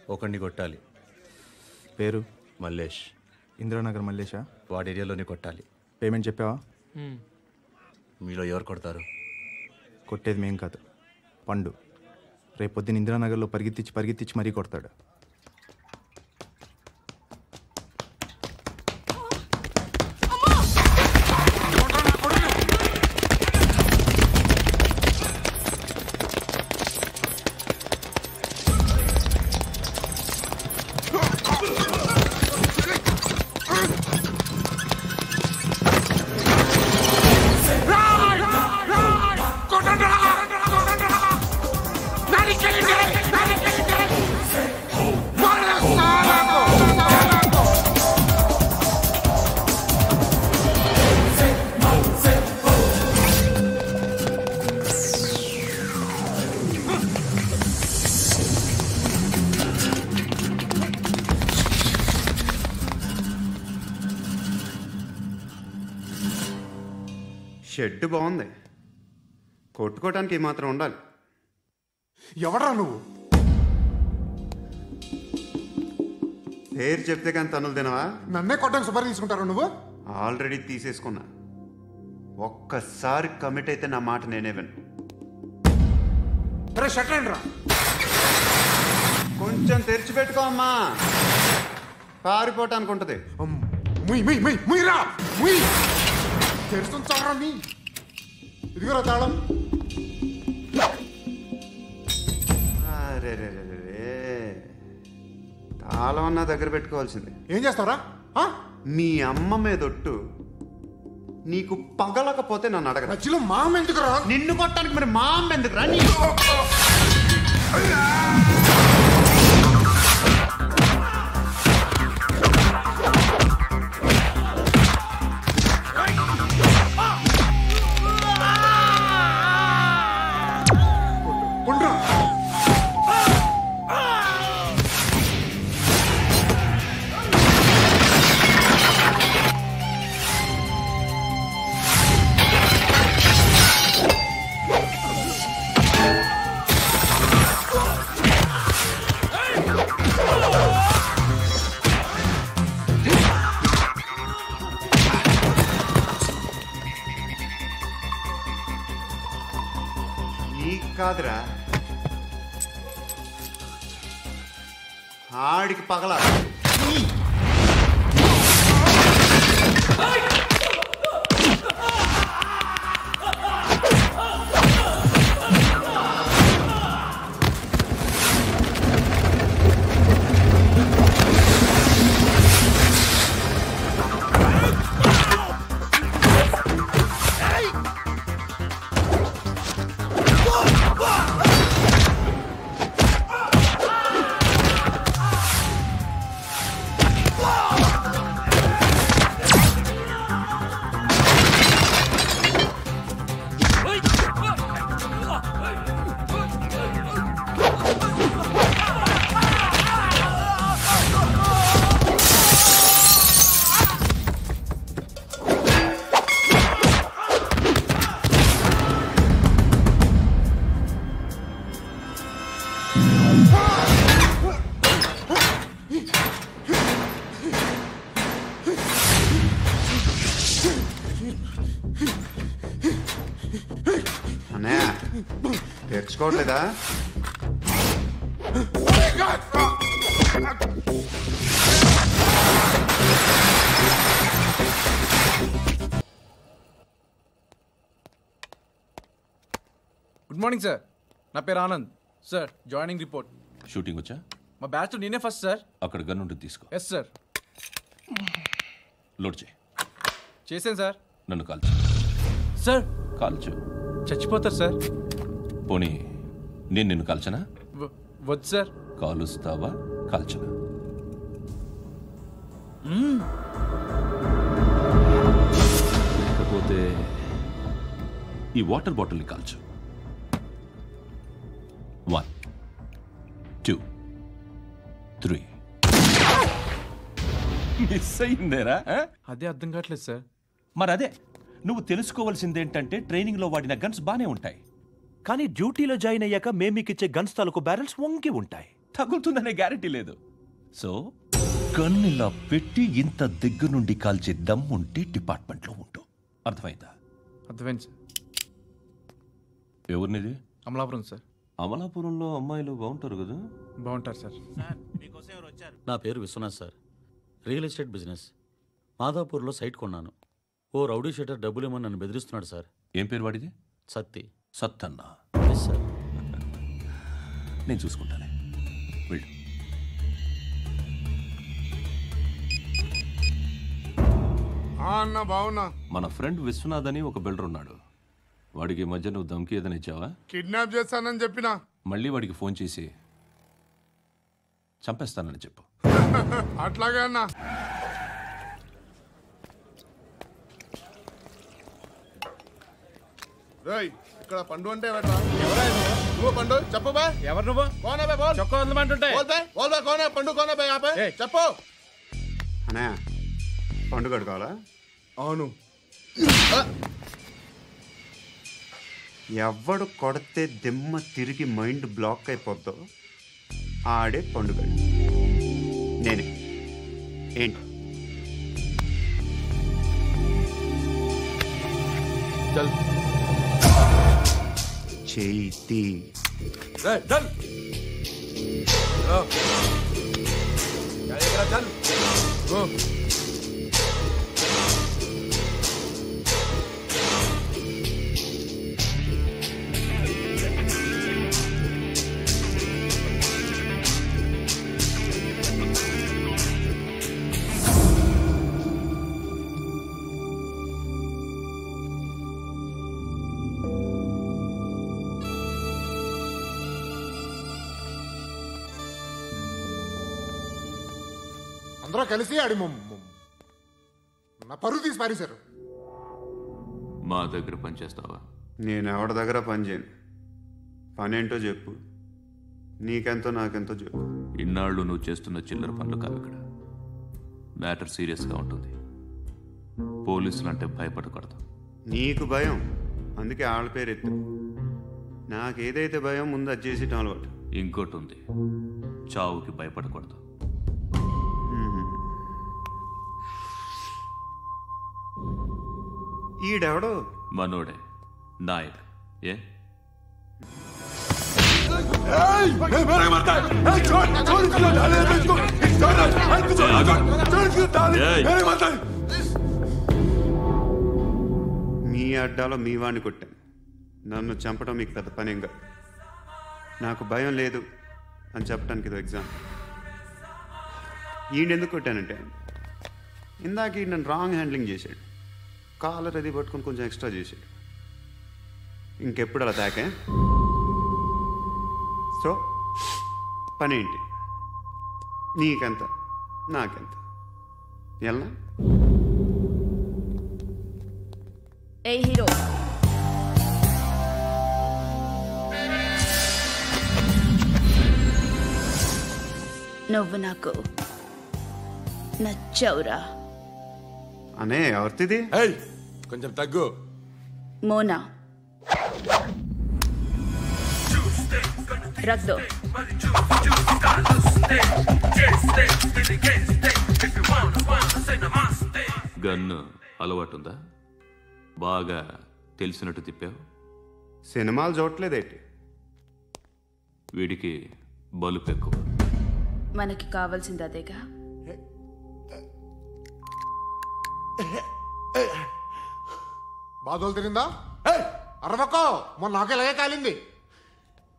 ఒకడిని కొట్టాలి పేరు మల్లేష్ ఇందిరానగర్ మల్లేషా వాడి ఏరియాలోనే కొట్టాలి పేమెంట్ చెప్పావా మీలో ఎవరు కొడతారు కొట్టేది మేం కాదు పండు రేపు పొద్దున ఇందిరానగర్లో పరిగెత్తించి పరిగెత్తించి మరీ కొడతాడు షెడ్ బాగుంది కొట్టుకోవటానికి ఈ మాత్రం ఉండాలి ఎవడ్రా నువ్వు పేరు చెప్తే కానీ తనులు తినవా నన్నే కొట్టడానికి సుపారీ తీసుకుంటారా నువ్వు ఆల్రెడీ తీసేసుకున్నా ఒక్కసారి కమిట్ అయితే నా మాట నేనే విను రే షట్ అండి రా కొంచెం తెరిచిపెట్టుకో అమ్మా పారిపోవటానికి ఉంటుంది ముయ్ ముయ్ ముయ్ ముయ్ రా ముయ్ తెరుస్తుంచావరా నీ ఇదిగోరా తాళం అరే రే రే రే రే. తాళం అన్నా దగ్గర పెట్టుకోవాల్సింది ఏం చేస్తావరా ఆ? మీ అమ్మ మీదొట్టు నీకు పగలకపోతే నన్ను అడగరా మధ్యలో మామ ఎందుకురా నిన్ను కొట్టడానికి మరి మా అమ్మ ఎందుకురా నీ ఉండ్రా నీకు కాదురా ఆడికి పగల అన్నయ్య తెరుచుకోవట్లేదా గుడ్ మార్నింగ్ సార్ నా పేరు Anand sir joining report shooting వచ్చా మా బ్యాచ్ నేనే ఫస్ట్ సార్ అక్కడ గన్ ఉంటుంది తీసుకో ఎస్ సార్ లోడ్ చేయి చేశాను సార్ నన్ను కాల్చు సార్ కాల్చు చచ్చిపోతారు సార్ పోనీ నేను నిన్ను కాల్చనా వ- వద్దు సార్ కాలుస్తావా కాల్చనా లేకపోతే ఈ వాటర్ బాటిల్ని కాల్చు వన్ టూ త్రీ మిస్ అయిందేరా ఆ? అదే అర్థం కావట్లేదు సార్ మరి అదే నువ్వు తెలుసుకోవాల్సిందేంటంటే ట్రైనింగ్లో వాడిన గన్స్ బానే ఉంటాయి కానీ డ్యూటీలో జాయిన్ అయ్యాక మేము మీకు ఇచ్చే గన్స్ తాలూకు బ్యారెల్స్ వంగి ఉంటాయి తగులుతుందనే గ్యారెంటీ లేదు సో గన్ ఇలా పెట్టి ఇంత దగ్గర నుండి కాల్చే దమ్ ఉంటే డిపార్ట్మెంట్లో ఉంటూ అర్థమైందా అర్థమైంది సార్ ఎవరినిది అమలాపురం సార్ అమలాపురంలో అమ్మాయిలు బాగుంటారు కదా బాగుంటారు సార్ నా పేరు Vishwanath sir real estate business మాధాపూర్లో సైట్ కొన్నాను ఓ రౌడీ షీటర్ డబ్బులు ఇవ్వమని నన్ను బెదిరిస్తున్నాడు సార్ ఏం పేరు వాడిది సత్తి సత్తన్న ఎస్ సార్ నేను చూసుకుంటానే వెళ్ళు ఆ అన్న బావున్నా మన ఫ్రెండ్ విశ్వనాథ్ అని ఒక బిల్డర్ ఉన్నాడు వాడికి ఈ మధ్య నువ్వు దమ్కి ఏదైనా ఇచ్చావా కిడ్నాప్ చేస్తానని చెప్పినా మళ్ళీ వాడికి ఫోన్ చేసి చంపేస్తానని చెప్పు అట్లాగే అన్న రేయ్ ఇక్కడ పండు అంటే ఎవరా నువ్వు పండు చెప్పు బా ఎవరు నువ్వు కోనే బే బోల్ చొక్కా వదలమంటుంటే బోల్ బే బోల్ బే కోనే పండు కోనే బే ఆపే ఏయ్. చెప్పు అన్నయ్య పండుగ కావాలా అవును ఎవడు కొడితే దిమ్మ తిరిగి మైండ్ బ్లాక్ అయిపోద్దో ఆడే పండుగ నేనే ఏంటి చల్ చేతి రేయ్ చల్ రా. जाइएगा, चल गो అందరూ కలిసి ఆడి మొమ్- మొమ్. నా పరువు తీసి పారేశారు మా దగ్గర పనిచేస్తావా నేను ఎవరి దగ్గర పని చేయను పని ఏంటో చెప్పు నీకెంతో నాకెంతో చెప్పు ఇన్నాళ్ళు నువ్వు చేస్తున్న చిల్లర పనులు కావు ఇక్కడ మ్యాటర్ సీరియస్గా ఉంటుంది పోలీసులు అంటే భయపడకూడదు నీకు భయం అందుకే ఆళ్ళ పేరు ఎత్తు నాకేదైతే భయం ముందు అది చేసి అలవాటు ఇంకోటి ఉంది చావుకి భయపడకూడదు ఈడెవడో మనోడే నాయక్ ఏ మీ అడ్డాలో మీ వాడిని కొట్టాను నన్ను చంపడం మీకు పెద్ద పనేం కాదు నాకు భయం లేదు అని చెప్పడానికి ఇది ఎగ్జామ్ ఈయన ఎందుకు కొట్టానంటే ఇందాక ఈయన నన్ను రాంగ్ హ్యాండ్లింగ్ చేశాడు కాలర్ అది పట్టుకొని కొంచెం ఎక్స్ట్రా చేశాడు ఇంకెప్పుడు అలా తాకే సో పని ఏంటి నీకెంత నాకెంత ఎలా ఏ హీరో నువ్వు నాకు నచ్చవురా అనే ఎవరిది ఏయ్ కొంచెం తగ్గు మోనా రక్ దో గన్ను అలవాటుందా బాగా తెలిసినట్టు తిప్పావు సినిమాలు చూడట్లేదేంటి వీడికి బలుపు ఎక్కువ మనకి కావాల్సింది అదేగా బాధలు తిరిందా ఏయ్ అరవకో మొన్న నాకు ఇలాగే కాలింది